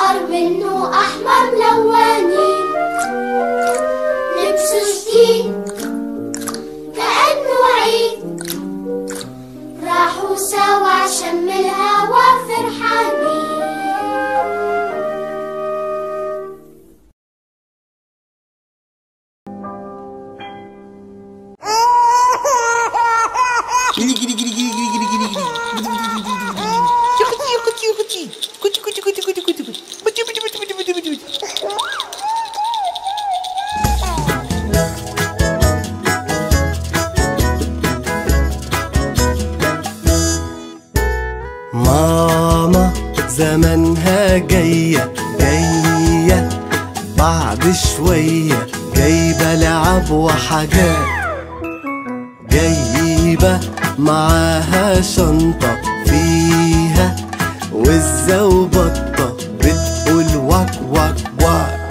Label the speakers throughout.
Speaker 1: صار منه أحمر ملونين لبسه جديد كأنه عيد راحوا سوا شم الهوا فرحانين
Speaker 2: ماما زمنها جاية جاية بعد شوية جايبة لعب وحاجات جايبة معاها شنطة فيها وزة وبطة بتقول واك واك واك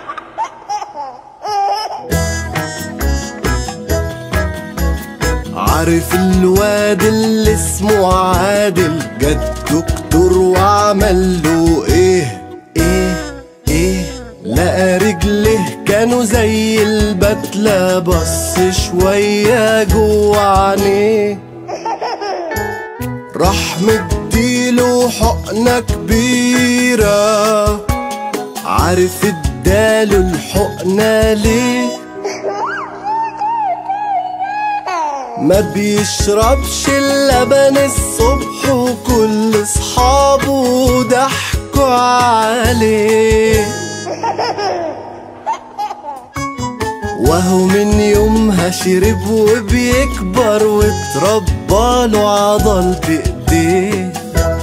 Speaker 2: عارف الواد اللي اسمه عادل جد دكتور وعمل له ايه ايه ايه لقى رجله كانوا زي البتلة بص شوية جوه عينيه راح مديله حقنة كبيرة عارف اداله الحقنة ليه ما بيشربش اللبن الصبح وكل اصحابه ضحكوا عليه وهو من يومها شرب وبيكبر واتربى له عضل بايديه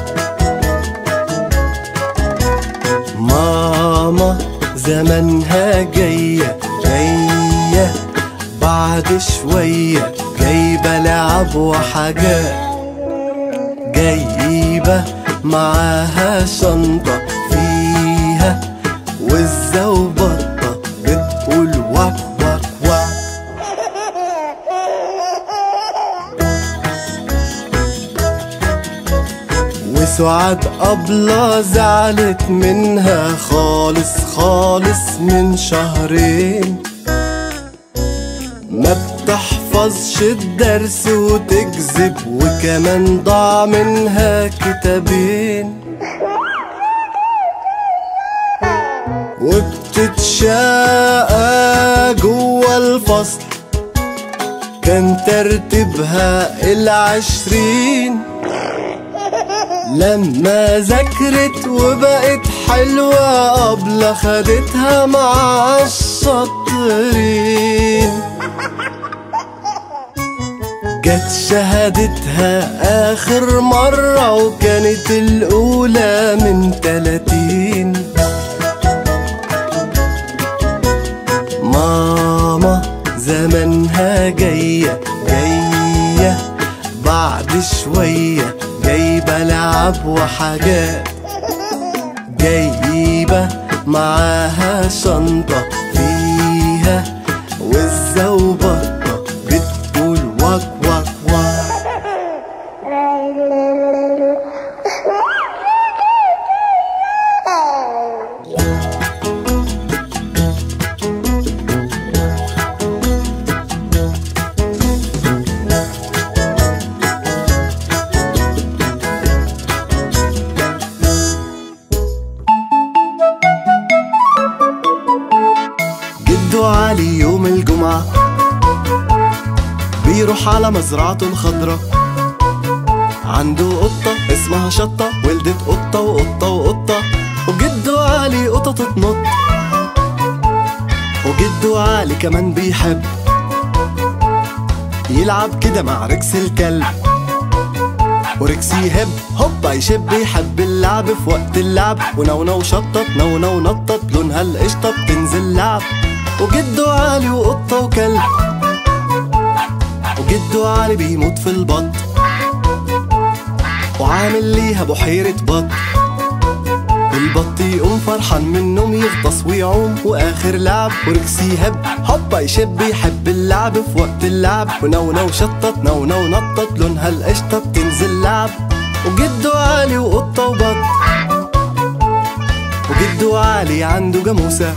Speaker 2: ماما زمنها جاية جاية بعد شوية جايبة لعب وحاجات جايبة معاها شنطة فيها وزة وبطة بتقول واك واك واك وسعاد أبلة زعلت منها خالص خالص من شهرين ما بتحفظش الدرس وتكذب وكمان ضاع منها كتابين وبتتشاقى جوه الفصل كان ترتيبها العشرين لما ذاكرت وبقت حلوة قبل خدتها مع الشاطرين جت شهادتها آخر مرة وكانت الأولى من تلاتين ماما زمنها جاية جاية بعد شوية جايبة لعب وحاجات جايبة معاها شنطة فيها وزة وبطة بتقول واك واك واك جدو علي يوم الجمعة بيروح على مزرعته الخضرة عنده قطة اسمها شطة ولدت قطة وقطة وقطة وجدو علي قطة تنط وجدو علي كمان بيحب يلعب كده مع ركس الكلب وركس يهب هوبا يشب يحب اللعب في وقت اللعب ونونو شطط نونو نطط لونها القشطة بتنزل لعب وجدو علي وقطة وكلب وجدو علي بيموت في البط وعامل ليها بحيرة بط البط يقوم فرحان من النوم يغطس ويعوم واخر لعب وركسي يهب هوبا يشب يحب اللعب في وقت اللعب ونونو شطط نونو نطط لونها القشطة بتنزل لعب وجدو علي وقطة وبط وجدو جدو علي عنده جاموسة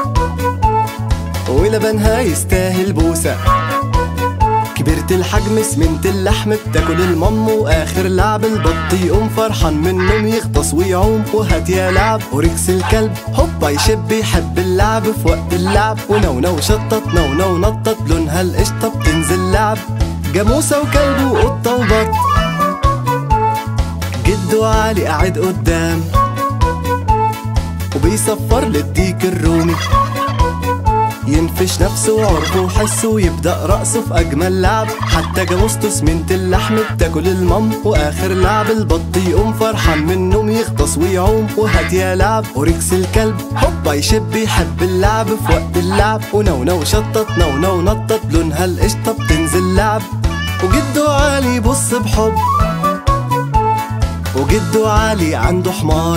Speaker 2: ولبنها يستاهل بوسة كبرت الحجم سمنت اللحم بتاكل المم واخر لعب البط يقوم فرحان من النوم يغطس ويعوم وهات يا لعب وركس الكلب هوبا يشب يحب اللعب في وقت اللعب ونونو شطط نونو نطط لونها القشطة بتنزل لعب جاموسة وكلب وقطة وبط جدو علي قاعد قدام وبيصفر للديك الرومي ينفش نفسه وعرفه وحسه ويبدأ رقصه في أجمل لعب حتى جاموسته سمنت اللحم بتاكل المم وآخر لعب البط يقوم فرحان من النوم يغطس ويعوم وهات يا لعب وركس الكلب هوبا يشب يحب اللعب في وقت اللعب ونونو شطط نونو نطط لونها القشطة بتنزل لعب وجدو علي بص بحب وجدو علي عنده حمار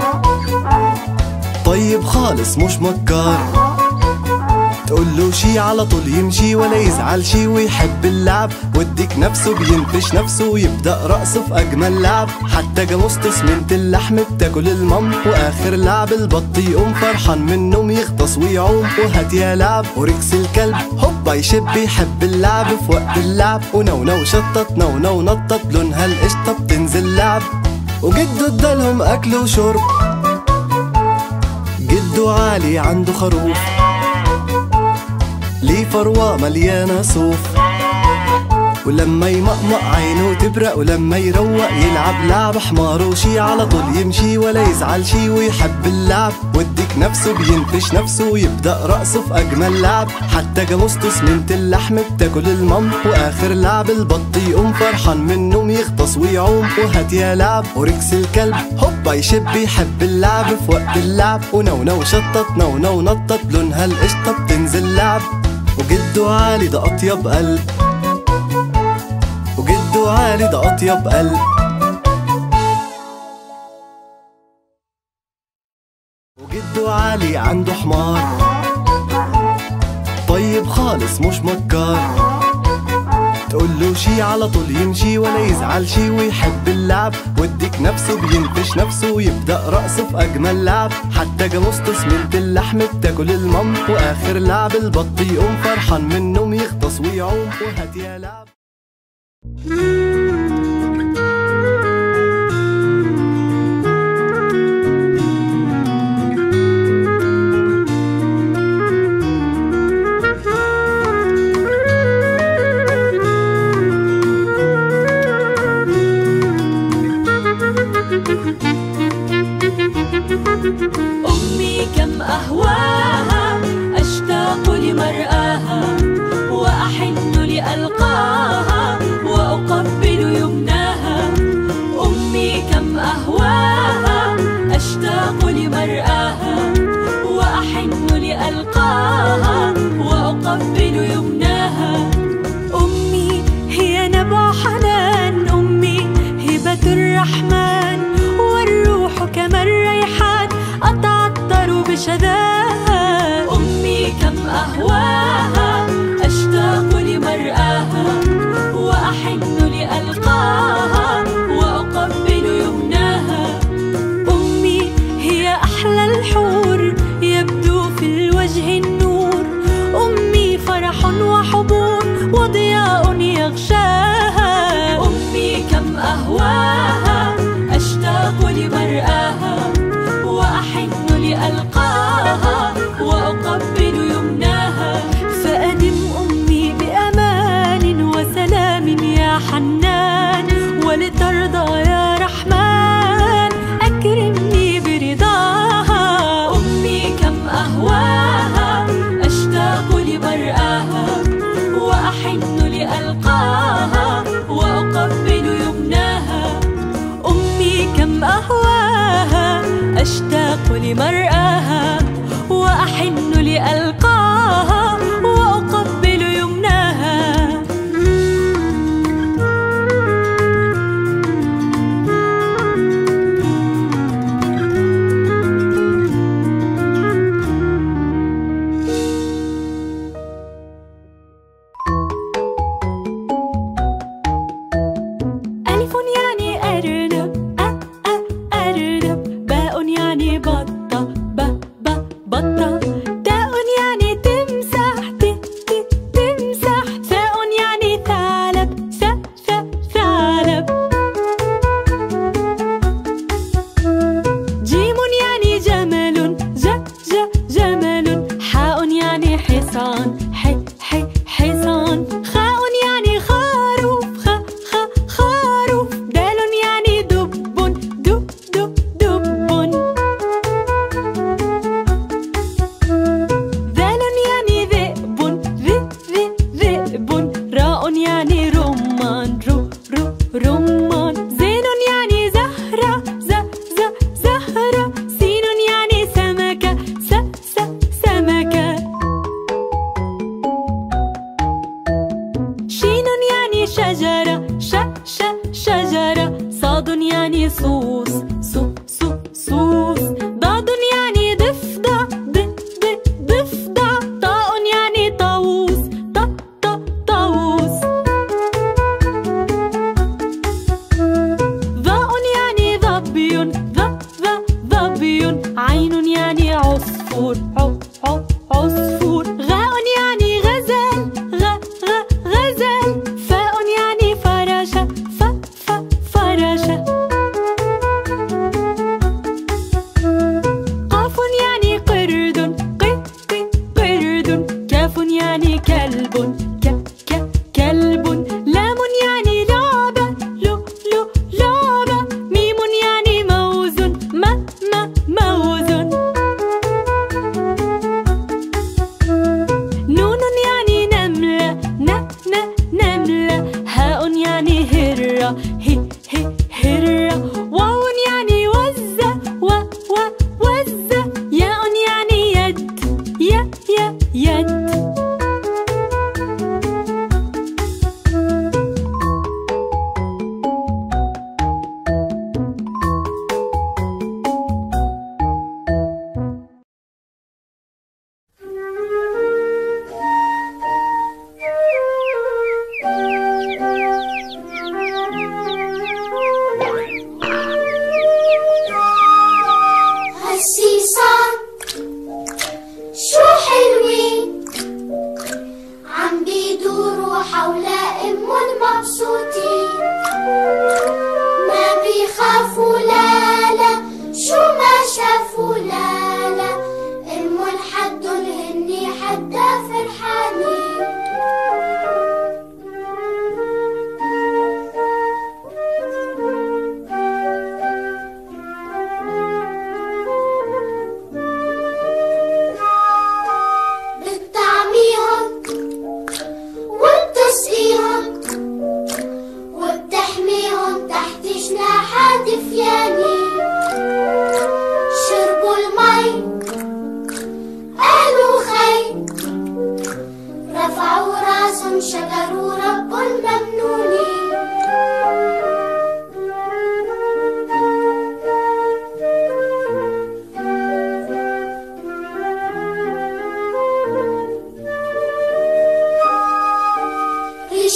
Speaker 2: طيب خالص مش مكار تقول له شي على طول يمشي ولا يزعل شي ويحب اللعب وديك نفسه بينفش نفسه ويبدأ رقصه في أجمل لعب حتى جاموسته سمنت اللحم بتاكل المم وآخر لعب البط يقوم فرحان من النوم يغطس ويعوم وهات يا لعب وركس الكلب هوبا يشب يحب اللعب في وقت اللعب ونونو شطط نونو نطط لونها القشطة بتنزل لعب وجده ادالهم أكل وشرب جدو علي عنده خروف ليه فروة مليانة صوف ولما يمقمق عينه تبرق ولما يروق يلعب لعب حماره شي على طول يمشي ولا يزعل شي ويحب اللعب وديك نفسه بينفش نفسه ويبدأ رقصه في أجمل لعب حتى جاموسته سمنت اللحم بتاكل المم وآخر لعب البط يقوم فرحان من النوم يغطس ويعوم وهات يا لعب وركس الكلب هوبا يشب يحب اللعب في وقت اللعب ونونو شطط نونو نطط لونها القشطة بتنزل لعب وجدو علي ده أطيب قلب وجدو علي ده أطيب قلب وجدو علي عنده حمار طيب خالص مش مكار تقول له شي على طول يمشي ولا يزعل شي ويحب اللعب وديك نفسه بينفش نفسه ويبدأ رقصه في أجمل لعب حتى جاموسته سمنت اللحم بتاكل المم وآخر لعب البط يقوم فرحان من النوم يغطس ويعوم وهات يا لعب
Speaker 3: أمي كم أهواها أشتاق لمرآها وأحن لألقاها وأقبل يمناها أمي كم أهواها أشتاق لمرآها وأحن لألقاها وأقبل يمناها أمي هي نبع حنان أمي هبة الرحمن والروح كما الريحان أتعطر بشذاها أمي كم أهواها أشتاق لمرآها وأحن لألقاها وأقبل يمناها أمي هي أحلى الحور يبدو في الوجه النور أمي فرح وحبور وضياء يغشاها أمي كم أهواها أشتاق لمرآها وأحن لألقاها وأقبل يمناها فأدم أمي بأمان وسلام يا حنان ولترضى يا رحمن أكرمني برضاها أمي كم أهواها أشتاق لمرآها وأحن لألقاها وأقبل يمناها أمي كم أهواها أشتاق لمرآها وأحن لألقاها وأقبل يمناها ألف يعني أرنب أ أ أرنب باء يعني بطة ب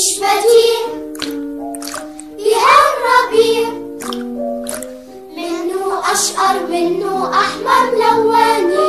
Speaker 1: مفيش بديل يا الربيع منه أشقر منه أحمر ملونين